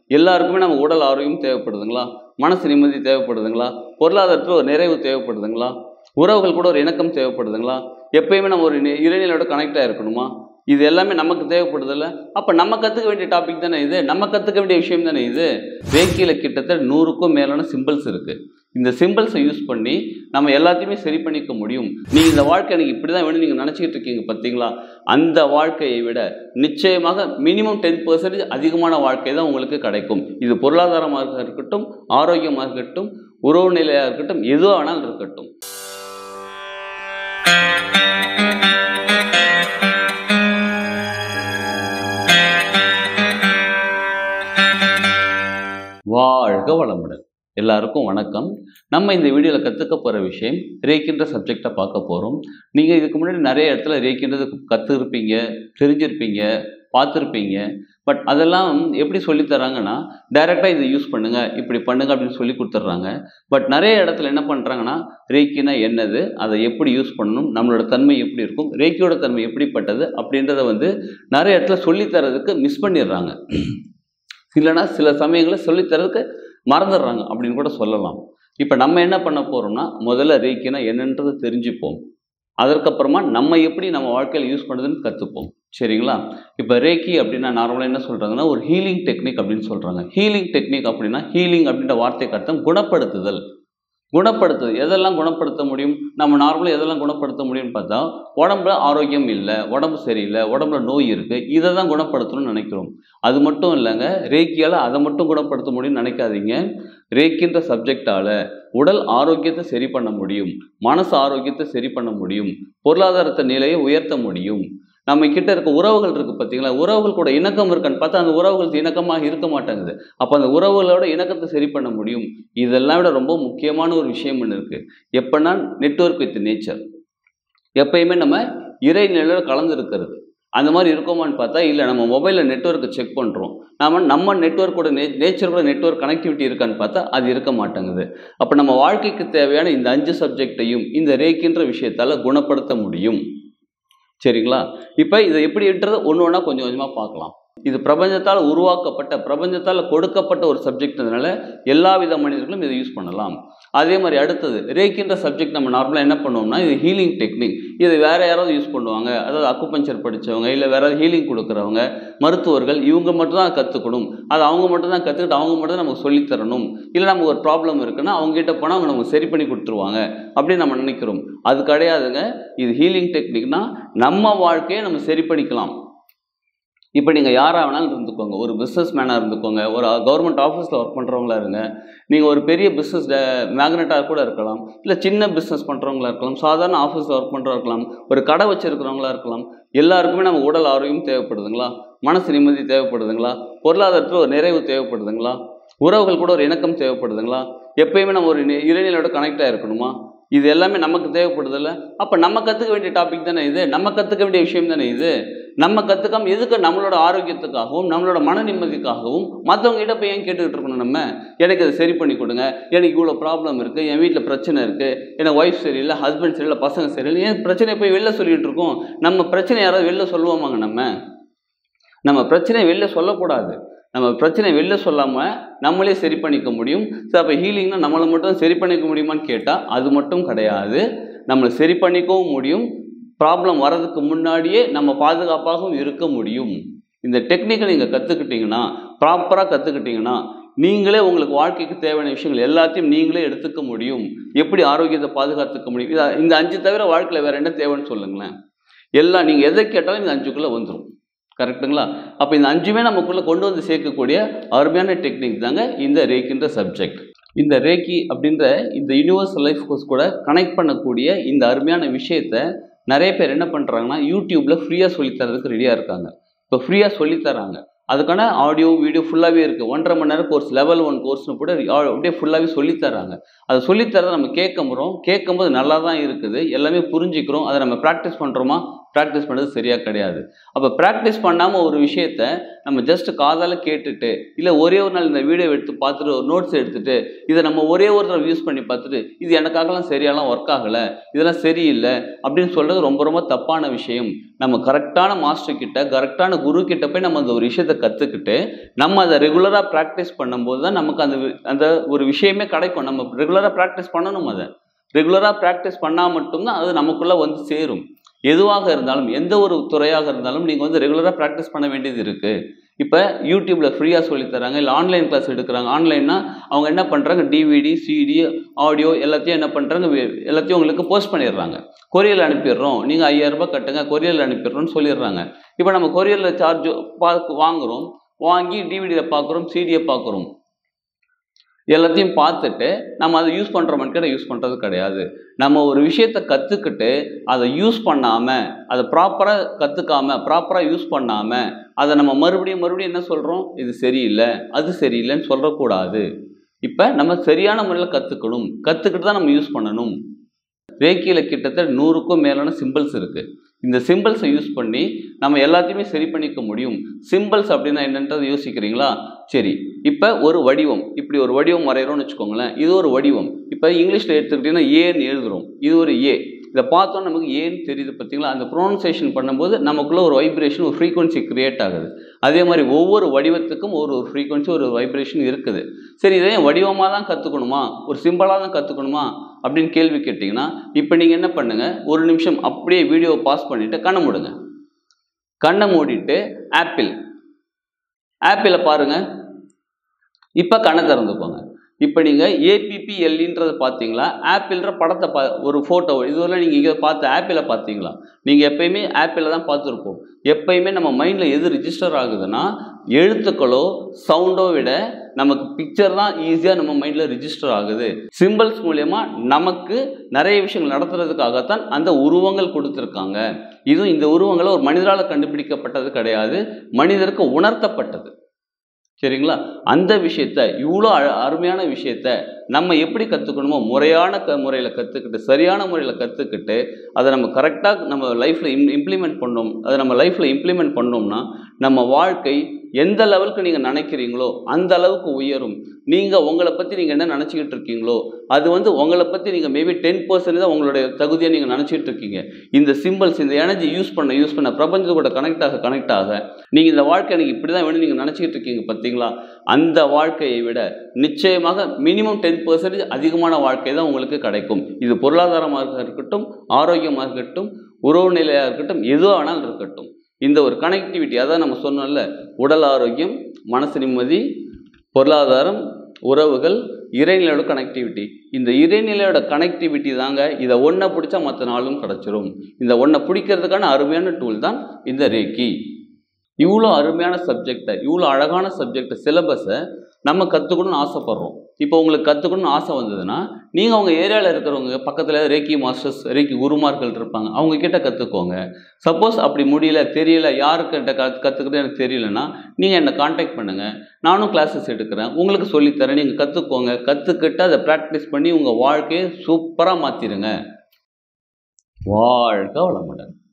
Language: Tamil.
எல்லாருக்குமே நம்ம உடல் ஆரோக்கியம் தேவைப்படுதுங்களா மனசு நிம்மதி தேவைப்படுதுங்களா பொருளாதாரத்தில் ஒரு நிறைவு தேவைப்படுதுங்களா உறவுகள் கூட ஒரு இணக்கம் தேவைப்படுதுங்களா எப்பயுமே நம்ம ஒரு நி- இறைநிலையோட கனெக்டாக இருக்கணுமா இது எல்லாமே நமக்கு தேவைப்படுதில்ல அப்போ நம்ம கற்றுக்க வேண்டிய டாபிக் தானே இது நம்ம கற்றுக்க வேண்டிய விஷயம் தானே இது ரேக்கியில் கிட்டத்தட்ட நூறுக்கும் மேலான சிம்பிள்ஸ் இருக்குது இந்த சிம்பிள்ஸை யூஸ் பண்ணி நம்ம எல்லாத்தையுமே சரி பண்ணிக்க முடியும் நீங்கள் இந்த வாழ்க்கை எனக்கு இப்படி தான் வேணும் நீங்கள் நினச்சிக்கிட்டு இருக்கீங்க பார்த்தீங்களா அந்த வாழ்க்கையை விட நிச்சயமாக மினிமம் டென் பர்சன்டேஜ் அதிகமான வாழ்க்கை தான் உங்களுக்கு கிடைக்கும் இது பொருளாதாரமாக இருக்கட்டும் ஆரோக்கியமாக இருக்கட்டும் உறவு நிலையாக இருக்கட்டும் எதுவாக வேணாலும் இருக்கட்டும் வாழ்க வளமுடன் எல்லாருக்கும் வணக்கம் நம்ம இந்த வீடியோவில் கற்றுக்க போகிற விஷயம் ரேக்கின்ற சப்ஜெக்டை பார்க்க போகிறோம் நீங்கள் இதுக்கு முன்னாடி நிறைய இடத்துல ரேக்கின்றது கற்றுருப்பீங்க தெரிஞ்சிருப்பீங்க பார்த்துருப்பீங்க பட் அதெல்லாம் எப்படி சொல்லித் தராங்கன்னா டைரெக்டாக இதை யூஸ் பண்ணுங்க இப்படி பண்ணுங்க அப்படின்னு சொல்லி கொடுத்துட்றாங்க பட் நிறைய இடத்துல என்ன பண்ணுறாங்கன்னா ரேக்கினா என்னது அதை எப்படி யூஸ் பண்ணணும் நம்மளோட தன்மை எப்படி இருக்கும் ரேக்கியோட தன்மை எப்படிப்பட்டது அப்படின்றத வந்து நிறைய இடத்துல சொல்லித் தரதுக்கு மிஸ் பண்ணிடுறாங்க இல்லைன்னா சில சமயங்களில் சொல்லித்தரதுக்கு மறந்துடுறாங்க அப்படின்னு கூட சொல்லலாம் இப்போ நம்ம என்ன பண்ண போகிறோம்னா முதல்ல ரேக்கினா என்னன்றதை தெரிஞ்சுப்போம் அதற்கப்புறமா நம்ம எப்படி நம்ம வாழ்க்கையில் யூஸ் பண்ணுறதுன்னு கற்றுப்போம் சரிங்களா இப்போ ரேக்கி அப்படின்னா நார்மலாக என்ன சொல்கிறாங்கன்னா ஒரு ஹீலிங் டெக்னிக் அப்படின்னு சொல்கிறாங்க ஹீலிங் டெக்னிக் அப்படின்னா ஹீலிங் அப்படின்ற வார்த்தைக்கு அர்த்தம் குணப்படுத்துதல் குணப்படுத்துது எதெல்லாம் குணப்படுத்த முடியும் நம்ம நார்மலாக எதெல்லாம் குணப்படுத்த முடியும்னு பார்த்தா உடம்புல ஆரோக்கியம் இல்லை உடம்பு சரியில்லை உடம்புல நோய் இருக்குது இதை தான் குணப்படுத்தணும்னு நினைக்கிறோம் அது மட்டும் இல்லைங்க ரேக்கியால் அதை மட்டும் குணப்படுத்த முடியும்னு நினைக்காதீங்க ரேக்கின்ற சப்ஜெக்டால் உடல் ஆரோக்கியத்தை சரி பண்ண முடியும் மனசு ஆரோக்கியத்தை சரி பண்ண முடியும் பொருளாதாரத்தை நிலையை உயர்த்த முடியும் நம்ம கிட்ட இருக்க உறவுகள் இருக்கு பார்த்தீங்களா உறவுகள் கூட இணக்கம் இருக்கான்னு பார்த்தா அந்த உறவுகள் இணக்கமாக இருக்க மாட்டேங்குது அப்போ அந்த உறவுகளோட இணக்கத்தை சரி பண்ண முடியும் இதெல்லாம் விட ரொம்ப முக்கியமான ஒரு விஷயம் ஒன்று இருக்குது எப்போனா நெட்வொர்க் வித் நேச்சர் எப்பயுமே நம்ம இறைநிலையில் கலந்து இருக்கிறது அந்த மாதிரி இருக்கோமான்னு பார்த்தா இல்லை நம்ம மொபைலில் நெட்வொர்க்கை செக் பண்ணுறோம் நாம நம்ம நெட்வொர்க்கோட நே நேச்சர் கூட நெட்வொர்க் கனெக்டிவிட்டி இருக்கான்னு பார்த்தா அது இருக்க மாட்டேங்குது அப்போ நம்ம வாழ்க்கைக்கு தேவையான இந்த அஞ்சு சப்ஜெக்டையும் இந்த ரேக்கின்ற விஷயத்தால் குணப்படுத்த முடியும் சரிங்களா இப்போ இதை எப்படின்றது ஒன்று ஒன்றா கொஞ்சம் கொஞ்சமாக பார்க்கலாம் இது பிரபஞ்சத்தால் உருவாக்கப்பட்ட பிரபஞ்சத்தால் கொடுக்கப்பட்ட ஒரு சப்ஜெக்ட்னால எல்லா வித மனிதர்களும் இதை யூஸ் பண்ணலாம் அதே மாதிரி அடுத்தது ரேக்கின்ற சப்ஜெக்ட் நம்ம நார்மலாக என்ன பண்ணுவோம்னா இது ஹீலிங் டெக்னிக் இது வேற யாராவது யூஸ் பண்ணுவாங்க அதாவது அக்குபஞ்சர் படித்தவங்க இல்லை வேற ஹீலிங் கொடுக்குறவங்க மருத்துவர்கள் இவங்க மட்டும் தான் கற்றுக்கணும் அது அவங்க மட்டும் தான் கற்றுக்கிட்டு அவங்க மட்டும் தான் நமக்கு சொல்லித் தரணும் இல்லை நமக்கு ஒரு ப்ராப்ளம் இருக்குன்னா அவங்க கிட்ட போனால் அவங்க நமக்கு சரி பண்ணி கொடுத்துருவாங்க அப்படின்னு நம்ம நினைக்கிறோம் அது கிடையாதுங்க இது ஹீலிங் டெக்னிக்னா நம்ம வாழ்க்கையை நம்ம சரி பண்ணிக்கலாம் இப்போ நீங்கள் யாராக வேணாலும் இருந்துக்கோங்க ஒரு பிஸ்னஸ் மேனாக இருந்துக்கோங்க ஒரு கவர்மெண்ட் ஆஃபீஸில் ஒர்க் பண்ணுறவங்களா இருங்க நீங்கள் ஒரு பெரிய பிஸ்னஸ் மேக்னெட்டாக கூட இருக்கலாம் இல்லை சின்ன பிஸ்னஸ் பண்ணுறவங்களா இருக்கலாம் சாதாரண ஆஃபீஸில் ஒர்க் பண்ணுறவங்க இருக்கலாம் ஒரு கடை வச்சுருக்கிறவங்களா இருக்கலாம் எல்லாருக்குமே நம்ம உடல் ஆரோக்கியம் தேவைப்படுதுங்களா மனசு நிம்மதி தேவைப்படுதுங்களா பொருளாதாரத்தில் ஒரு நிறைவு தேவைப்படுதுங்களா உறவுகள் கூட ஒரு இணக்கம் தேவைப்படுதுங்களா எப்பயுமே நம்ம ஒரு நி- இறைநிலையோட கனெக்டாக இருக்கணுமா இது எல்லாமே நமக்கு தேவைப்படுதில்ல அப்போ நம்ம கற்றுக்க வேண்டிய டாபிக் தானே இது நம்ம கற்றுக்க வேண்டிய விஷயம் தானே இது நம்ம கற்றுக்காம எதுக்கு நம்மளோட ஆரோக்கியத்துக்காகவும் நம்மளோட மன நிம்மதிக்காகவும் மற்றவங்க கிட்ட போய் ஏன் கேட்டுக்கிட்டு இருக்கணும் நம்ம எனக்கு அதை சரி பண்ணி கொடுங்க எனக்கு இவ்வளோ ப்ராப்ளம் இருக்குது என் வீட்டில் பிரச்சனை இருக்குது எனக்கு ஒய்ஃப் சரியில்லை ஹஸ்பண்ட் சரியில்லை பசங்க சரியில்லை ஏன் பிரச்சனையை போய் வெளில சொல்லிட்டு இருக்கோம் நம்ம பிரச்சனை யாராவது வெளில சொல்லுவோமாங்க நம்ம நம்ம பிரச்சனையை வெளில சொல்லக்கூடாது நம்ம பிரச்சனை வெளில சொல்லாமல் நம்மளே சரி பண்ணிக்க முடியும் சார் அப்போ ஹீலிங்னா நம்மளை மட்டும் சரி பண்ணிக்க முடியுமான்னு கேட்டால் அது மட்டும் கிடையாது நம்மளை சரி பண்ணிக்கவும் முடியும் ப்ராப்ளம் வர்றதுக்கு முன்னாடியே நம்ம பாதுகாப்பாகவும் இருக்க முடியும் இந்த டெக்னிக்கை நீங்கள் கற்றுக்கிட்டீங்கன்னா ப்ராப்பராக கற்றுக்கிட்டீங்கன்னா நீங்களே உங்களுக்கு வாழ்க்கைக்கு தேவையான விஷயங்கள் எல்லாத்தையும் நீங்களே எடுத்துக்க முடியும் எப்படி ஆரோக்கியத்தை பாதுகாத்துக்க முடியும் இத- இந்த அஞ்சு தவிர வாழ்க்கையில் வேறு என்ன தேவைன்னு சொல்லுங்களேன் எல்லாம் நீங்கள் எதை கேட்டாலும் இந்த அஞ்சுக்குள்ளே வந்துடும் கரெக்ட்டுங்களா அப்போ இந்த அஞ்சுமே நமக்குள்ளே கொண்டு வந்து சேர்க்கக்கூடிய அருமையான டெக்னிக் தாங்க இந்த ரேக்கின்ற சப்ஜெக்ட் இந்த ரேக்கி அப்படின்ற இந்த யூனிவர்சல் லைஃப் கோர்ஸ் கூட கனெக்ட் பண்ணக்கூடிய இந்த அருமையான விஷயத்த நிறைய பேர் என்ன பண்ணுறாங்கன்னா யூடியூப்பில் ஃப்ரீயாக சொல்லித்தரதுக்கு ரெடியாக இருக்காங்க இப்போ ஃப்ரீயாக சொல்லித்தராங்க அதுக்கான ஆடியோ வீடியோ ஃபுல்லாகவே இருக்குது ஒன்றரை மணி நேரம் கோர்ஸ் லெவல் ஒன் கோர்ஸ்னு கூட ஆ- அப்படியே ஃபுல்லாகவே சொல்லித்தராங்க அதை சொல்லித்தரதை நம்ம கேட்குறோம் கேட்கும்போது நல்லா தான் இருக்குது எல்லாமே புரிஞ்சுக்கிறோம் அதை நம்ம ப்ராக்டிஸ் பண்ணுறோமா ப்ராக்டிஸ் பண்ணது சரியாக கிடையாது அப்போ ப்ராக்டிஸ் பண்ணாமல் ஒரு விஷயத்த நம்ம ஜஸ்ட் காதால் கேட்டுட்டு இல்லை ஒரே ஒரு நாள் இந்த வீடியோ எடுத்து பார்த்துட்டு ஒரு நோட்ஸ் எடுத்துட்டு இதை நம்ம ஒரே ஒரு தடவை யூஸ் பண்ணி பார்த்துட்டு இது எனக்காகலாம் சரியாலாம் ஒர்க் ஆகலை இதெல்லாம் சரியில்லை அப்படின்னு சொல்கிறது ரொம்ப ரொம்ப தப்பான விஷயம் நம்ம கரெக்டான மாஸ்டர் கிட்ட கரெக்டான குரு கிட்ட போய் நம்ம அந்த ஒரு விஷயத்தை கற்றுக்கிட்டு நம்ம அதை ரெகுலராக ப்ராக்டிஸ் பண்ணும்போது தான் நமக்கு அந்த வி- அந்த ஒரு விஷயமே கிடைக்கும் நம்ம ரெகுலராக ப்ராக்டிஸ் பண்ணணும் அதை ரெகுலராக ப்ராக்டிஸ் பண்ணால் மட்டும்தான் அது நமக்குள்ளே வந்து சேரும் எதுவாக இருந்தாலும் எந்த ஒரு துறையாக இருந்தாலும் நீங்கள் வந்து ரெகுலராக ப்ராக்டிஸ் பண்ண வேண்டியது இருக்குது இப்போ யூடியூப்பில் ஃப்ரீயாக சொல்லித் தராங்க இல்லை ஆன்லைன் கிளாஸ் எடுக்கிறாங்க ஆன்லைன்னா அவங்க என்ன பண்ணுறாங்க டிவிடி சிடி ஆடியோ எல்லாத்தையும் என்ன பண்ணுறாங்க எல்லாத்தையும் உங்களுக்கு போஸ்ட் பண்ணிடுறாங்க கொரியரில் அனுப்பிடுறோம் நீங்கள் ஐயாயிரரூபா கட்டுங்க கொரியரில் அனுப்பிடுறோம்னு சொல்லிடுறாங்க இப்போ நம்ம கொரியரில் சார்ஜ் பார்க்க வாங்குகிறோம் வாங்கி டிவிடியில் பார்க்குறோம் சிடியை பார்க்குறோம் எல்லாத்தையும் பார்த்துட்டு நம்ம அதை யூஸ் பண்ணுறோமான்னு கேட்டால் யூஸ் பண்ணுறது கிடையாது நம்ம ஒரு விஷயத்தை கற்றுக்கிட்டு அதை யூஸ் பண்ணாமல் அதை ப்ராப்பராக கற்றுக்காம ப்ராப்பராக யூஸ் பண்ணாமல் அதை நம்ம மறுபடியும் மறுபடியும் என்ன சொல்கிறோம் இது சரியில்லை அது சரியில்லைன்னு சொல்லக்கூடாது இப்போ நம்ம சரியான முறையில் கற்றுக்கணும் கற்றுக்கிட்டு தான் நம்ம யூஸ் பண்ணணும் ரேக்கியில் கிட்டத்தட்ட நூறுக்கும் மேலான சிம்பிள்ஸ் இருக்குது இந்த சிம்பிள்ஸை யூஸ் பண்ணி நம்ம எல்லாத்தையுமே சரி பண்ணிக்க முடியும் சிம்பிள்ஸ் அப்படின்னா என்னன்றது யோசிக்கிறீங்களா சரி இப்போ ஒரு வடிவம் இப்படி ஒரு வடிவம் வரைகிறோம்னு வச்சுக்கோங்களேன் இது ஒரு வடிவம் இப்போ இங்கிலீஷில் எடுத்துக்கிட்டிங்கன்னா ஏன்னு எழுதுறோம் இது ஒரு ஏ இதை பார்த்தோம் நமக்கு ஏன்னு தெரியுது பார்த்தீங்களா அந்த ப்ரொனன்சியேஷன் பண்ணும்போது நமக்குள்ள ஒரு வைப்ரேஷன் ஒரு ஃப்ரீக்வன்சி கிரியேட் ஆகுது அதே மாதிரி ஒவ்வொரு வடிவத்துக்கும் ஒரு ஒரு ஃப்ரீக்வன்சி ஒரு வைப்ரேஷன் இருக்குது சரி இதை ஏன் வடிவமாக தான் கற்றுக்கணுமா ஒரு சிம்பிளாக தான் கற்றுக்கணுமா அப்படின்னு கேள்வி கேட்டிங்கன்னா இப்போ நீங்கள் என்ன பண்ணுங்கள் ஒரு நிமிஷம் அப்படியே வீடியோவை பாஸ் பண்ணிவிட்டு கண்ணை மூடுங்க கண்ணை மூடிட்டு ஆப்பிள் ஆப்பிளை பாருங்கள் இப்போ கண்ணை திறந்துக்கோங்க இப்போ நீங்கள் ஏபிபிஎல்லின்றதை பார்த்தீங்களா ஆப்பிள்ன்ற படத்தை பா ஒரு ஃபோட்டோ இதுவரை நீங்கள் இங்கே பார்த்த ஆப்பிளை பார்த்தீங்களா நீங்கள் எப்பயுமே ஆப்பிளை தான் பார்த்துருப்போம் எப்பயுமே நம்ம மைண்டில் எது ரிஜிஸ்டர் ஆகுதுன்னா எழுத்துக்களோ சவுண்டோ விட நமக்கு பிக்சர் தான் ஈஸியாக நம்ம மைண்டில் ரிஜிஸ்டர் ஆகுது சிம்பிள்ஸ் மூலயமா நமக்கு நிறைய விஷயங்கள் நடத்துறதுக்காகத்தான் அந்த உருவங்கள் கொடுத்துருக்காங்க இதுவும் இந்த உருவங்களை ஒரு மனிதரால் கண்டுபிடிக்கப்பட்டது கிடையாது மனிதருக்கு உணர்த்தப்பட்டது சரிங்களா அந்த விஷயத்த இவ்வளோ அழ அருமையான விஷயத்த நம்ம எப்படி கற்றுக்கணுமோ முறையான க முறையில் கற்றுக்கிட்டு சரியான முறையில் கற்றுக்கிட்டு அதை நம்ம கரெக்டாக நம்ம லைஃப்பில் இம் இம்ப்ளிமெண்ட் பண்ணோம் அதை நம்ம லைஃப்பில் இம்ப்ளிமெண்ட் பண்ணோம்னா நம்ம வாழ்க்கை எந்த லெவலுக்கு நீங்கள் நினைக்கிறீங்களோ அந்த அளவுக்கு உயரும் நீங்கள் உங்களை பற்றி நீங்கள் என்ன நினச்சிக்கிட்டு இருக்கீங்களோ அது வந்து உங்களை பற்றி நீங்கள் மேபி டென் பர்சன்ட் தான் உங்களுடைய தகுதியை நீங்கள் நினச்சிக்கிட்டு இருக்கீங்க இந்த சிம்பிள்ஸ் இந்த எனர்ஜி யூஸ் பண்ண யூஸ் பண்ண பிரபஞ்சத்து கூட கனெக்ட் ஆக கனெக்ட் ஆக நீங்கள் இந்த வாழ்க்கை எனக்கு இப்படி தான் வேணும் நீங்கள் நினச்சிக்கிட்டு இருக்கீங்க பார்த்தீங்களா அந்த வாழ்க்கையை விட நிச்சயமாக மினிமம் டென் பர்சன்டேஜ் அதிகமான வாழ்க்கை தான் உங்களுக்கு கிடைக்கும் இது பொருளாதாரமாக இருக்கட்டும் ஆரோக்கியமாக இருக்கட்டும் உறவு நிலையாக இருக்கட்டும் எதுவாக வேணாலும் இருக்கட்டும் இந்த ஒரு கனெக்டிவிட்டி அதான் நம்ம சொன்னோம்ல உடல் ஆரோக்கியம் மனசு நிம்மதி பொருளாதாரம் உறவுகள் இறைநிலையோட கனெக்டிவிட்டி இந்த இறைநிலையோட கனெக்டிவிட்டி தாங்க இதை ஒன்றை பிடிச்சா மற்ற நாளும் கிடச்சிரும் இந்த ஒன்றை பிடிக்கிறதுக்கான அருமையான டூல் தான் இந்த ரேக்கி இவ்வளோ அருமையான சப்ஜெக்டை இவ்வளோ அழகான சப்ஜெக்டை சிலபஸை நம்ம கற்றுக்கணும்னு ஆசைப்பட்றோம் இப்போ உங்களுக்கு கற்றுக்கணும்னு ஆசை வந்ததுன்னா நீங்கள் அவங்க ஏரியாவில் இருக்கிறவங்க பக்கத்தில் ரேக்கி மாஸ்டர்ஸ் ரேக்கி குருமார்கள் இருப்பாங்க அவங்க கிட்ட கற்றுக்கோங்க சப்போஸ் அப்படி முடியல தெரியல யாருக்கிட்ட கற்று கற்றுக்கிட்டு எனக்கு தெரியலன்னா நீங்கள் என்னை காண்டாக்ட் பண்ணுங்கள் நானும் கிளாஸஸ் எடுக்கிறேன் உங்களுக்கு சொல்லித்தரேன் நீங்கள் கற்றுக்கோங்க கற்றுக்கிட்டு அதை ப்ராக்டிஸ் பண்ணி உங்கள் வாழ்க்கையை சூப்பராக மாற்றிடுங்க வாழ்க வளமுடன்